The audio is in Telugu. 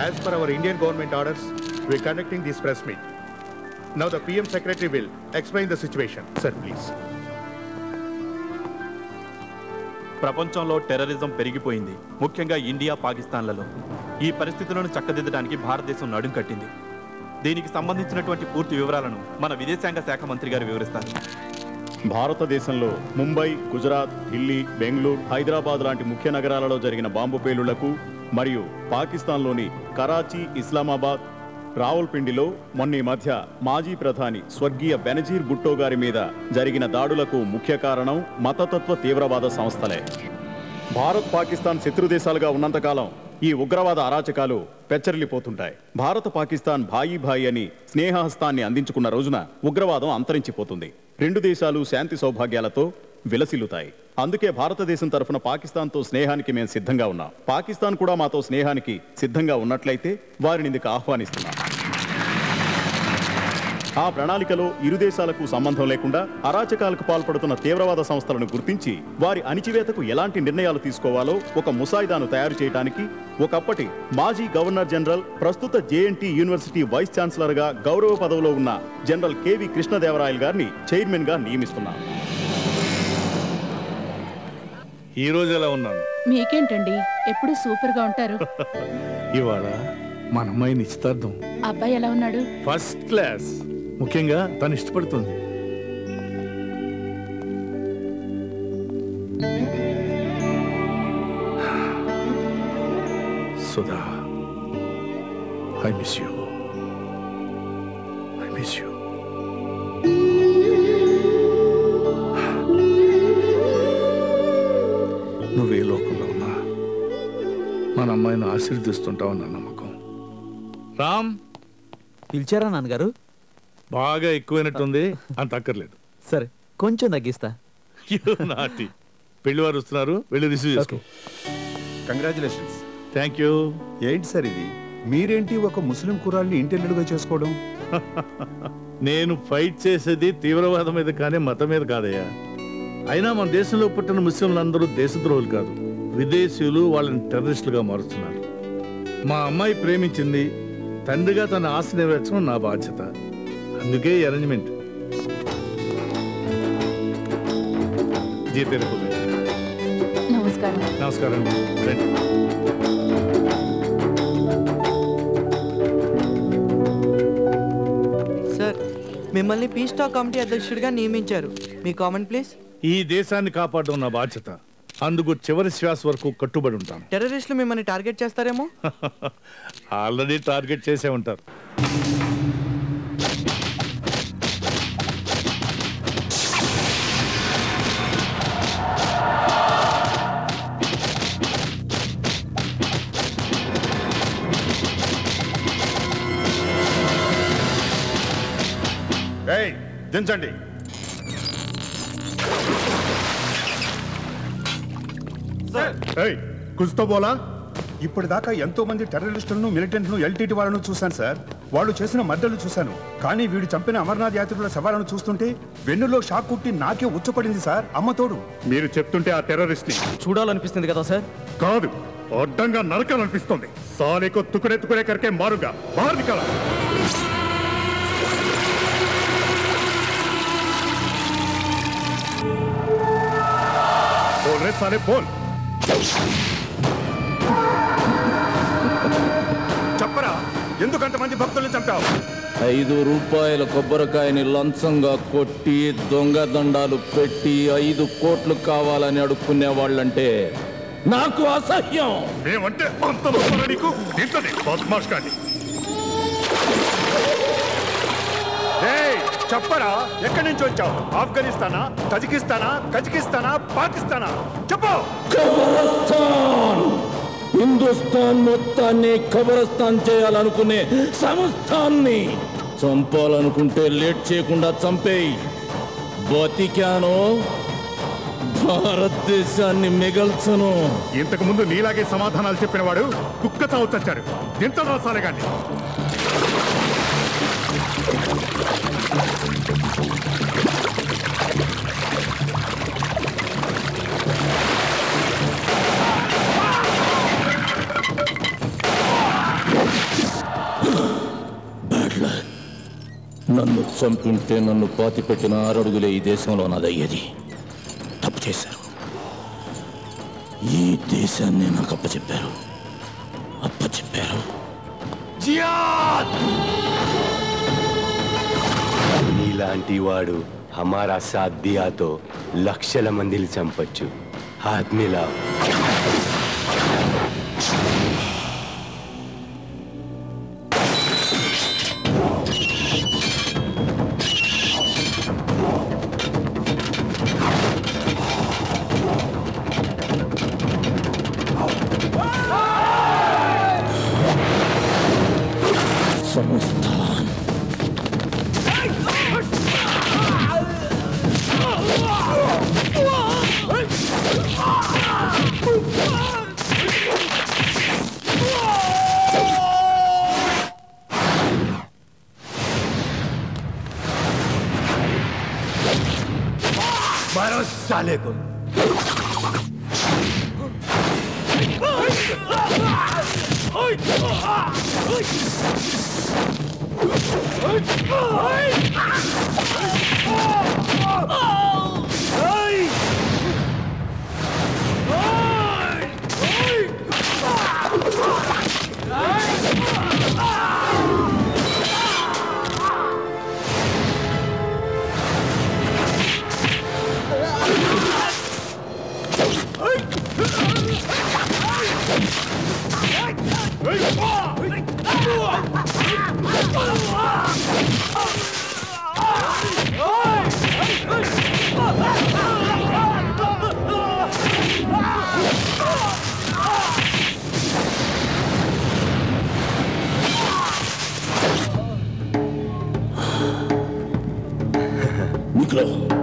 As per our Indian government orders, we're conducting this press meet. Now the PM Secretary will explain the situation. Sir, please. ప్రపంచంలో టెర్రరిజం పెరిగిపోయింది ముఖ్యంగా ఇండియా పాకిస్తాన్లలో ఈ పరిస్థితులను చక్కదిద్దడానికి భారతదేశం నడుం కట్టింది దీనికి సంబంధించినటువంటి పూర్తి వివరాలను మన విదేశాంగ శాఖ మంత్రి గారు వివరిస్తారు భారతదేశంలో ముంబై గుజరాత్ ఢిల్లీ బెంగళూరు హైదరాబాద్ లాంటి ముఖ్య నగరాలలో జరిగిన బాంబు పేలుళ్లకు మరియు పాకిస్తాన్లోని కరాచీ ఇస్లామాబాద్ రావుల్పిండిలో మొన్న ఈ మధ్య మాజీ ప్రధాని స్వర్గీయ బెనజీర్ భుట్టో గారి మీద జరిగిన దాడులకు ముఖ్య కారణం మతతత్వ తీవ్రవాద సంస్థలే భారత్ పాకిస్తాన్ శత్రు దేశాలుగా ఉన్నంతకాలం ఈ ఉగ్రవాద అరాచకాలు పెచ్చరిల్లిపోతుంటాయి భారత పాకిస్తాన్ భాయి భాయి అని స్నేహహస్తాన్ని అందించుకున్న రోజున ఉగ్రవాదం అంతరించిపోతుంది రెండు దేశాలు శాంతి సౌభాగ్యాలతో విలసిల్లుతాయి అందుకే భారతదేశం తరఫున పాకిస్తాన్తో స్నేహానికి మేము సిద్ధంగా ఉన్నాం పాకిస్తాన్ కూడా మాతో స్నేహానికి సిద్ధంగా ఉన్నట్లయితే వారిని ఇందుకు ఆహ్వానిస్తున్నాం ఆ ప్రణాళికలో ఇరు దేశాలకు సంబంధం లేకుండా అరాచకాలకు పాల్పడుతున్న తీవ్రవాద సంస్థలను గుర్తించి వారి అణిచివేతకు ఎలాంటి నిర్ణయాలు తీసుకోవాలో ఒక ముసాయిదాను తయారు చేయడానికి ఒకప్పటి మాజీ గవర్నర్ జనరల్ ప్రస్తుత జేఎన్టీ యూనివర్సిటీ వైస్ ఛాన్సలర్ గా గౌరవ పదవిలో ఉన్న జనరల్ కెవి కృష్ణదేవరాయలు గారిని చైర్మన్ గా నియమిస్తున్నాం ఈ రోజు ఎలా ఉన్నాను మీకేంటండి ఎప్పుడు సూపర్ గా ఉంటారు ఇవాళ మన అమ్మాయి నిశ్చితార్థం అబ్బాయి ఎలా ఉన్నాడు ఫస్ట్ క్లాస్ ముఖ్యంగా తను ఇష్టపడుతుంది Sudha I miss you I miss you నువ్వే లోకంలో ఉన్నా మన అమ్మాయిని ఆశీర్దిస్తుంటావు నా నమ్మకం రామ్ పిలిచారా నాన్నగారు బాగా ఎక్కువైనట్టుంది అంత అక్కర్లేదు సరే కొంచెం తగ్గిస్తా నాటి పెళ్లి వారు వస్తున్నారు వెళ్ళి రిసీవ్ చేసుకో కంగ్రాచులేషన్స్ థ్యాంక్ యూ ఏంటి సార్ ఇది మీరేంటి ఒక ముస్లిం కురాల్ని ఇంటెల్లుడుగా చేసుకోవడం నేను ఫైట్ చేసేది తీవ్రవాదం మీద కానీ మతం మీద కాదయ్యా అయినా మన దేశంలో పుట్టిన ముస్లింలందరూ దేశద్రోహులు కాదు విదేశీయులు వాళ్ళని టెర్రరిస్టులుగా మారుస్తున్నారు మా అమ్మాయి ప్రేమించింది తండ్రిగా తన ఆశ నెరవేర్చడం నా బాధ్యత అందుకే ఈ అరేంజ్మెంట్ జీతే నమస్కారం నమస్కారం రండి సార్ మిమ్మల్ని పీస్ టాక్ కమిటీ అధ్యక్షుడిగా నియమించారు మీ కామెంట్ ప్లీజ్ ఈ దేశాన్ని కాపాడడం నా బాధ్యత అందుకు చివరి శ్వాస వరకు కట్టుబడి ఉంటాను టెర్రరిస్టులు మిమ్మల్ని టార్గెట్ చేస్తారేమో ఆల్రెడీ టార్గెట్ చేసే ఉంటారు ఏయ్ దించండి ఏయ్ కుజ్తో బోలా ఇప్పటిదాకా ఎంతో మంది టెర్రరిస్టులను మిలిటెంట్ను ఎల్టీటీ వాళ్ళను చూశాను సార్ వాళ్ళు చేసిన మద్దలు చూశాను కానీ వీడు చంపిన అమర్నాథ్ యాత్రికుల శవాలను చూస్తుంటే వెన్నులో షాక్ కుట్టి నాకే ఉచ్చపడింది సార్ అమ్మతోడు మీరు చెప్తుంటే ఆ టెర్రరిస్ట్ ని చూడాలనిపిస్తుంది కదా సార్ కాదు అడ్డంగా నరకాలనిపిస్తుంది సాలేకో తుకుడే తుకుడే కరికే మారుగా బాహర్ నికాల बोल रे साले बोल చెప్పరా ఎందుకు అంతమంది భక్తుల్ని చంపావు ఐదు రూపాయల కొబ్బరికాయని లంచంగా కొట్టి దొంగదండాలు పెట్టి ఐదు కోట్లు కావాలని అడుక్కునే వాళ్ళంటే నాకు అసహ్యం మేమంటే అంత లోపల నీకు ఇంతది బద్మాష్ కానీ ఏయ్, చెప్పరా ఎక్కడి నుంచి వచ్చావు ఆఫ్ఘనిస్తానా తజికిస్తానా కజకిస్తానా పాకిస్తానా చెప్పు ఖబరస్థాన్ హిందుస్థాన్ మొత్తాన్ని ఖబరస్థాన్ చేయాలనుకునే సంస్థాన్ని చంపాలనుకుంటే లేట్ చేయకుండా చంపేయి బతికాను భారతదేశాన్ని మిగల్చను ఇంతకు ముందు నీలాగే సమాధానాలు చెప్పిన వాడు కుక్క చావు చచ్చాడు ఎంత రాసాలే కానీ నన్ను చంపింటే నన్ను పాతిపెట్టిన ఆరడుగులే ఈ దేశంలో నాదయ్యేది తప్పు చేశారు ఈ దేశాన్ని నాకు అప్పచెప్పారు అప్పచెప్పారు నీలాంటి వాడు హమారా సాధ్యాతో లక్షల మందిని చంపచ్చు ఆత్మిలా సమస్తాన్ मारो साले को निकलो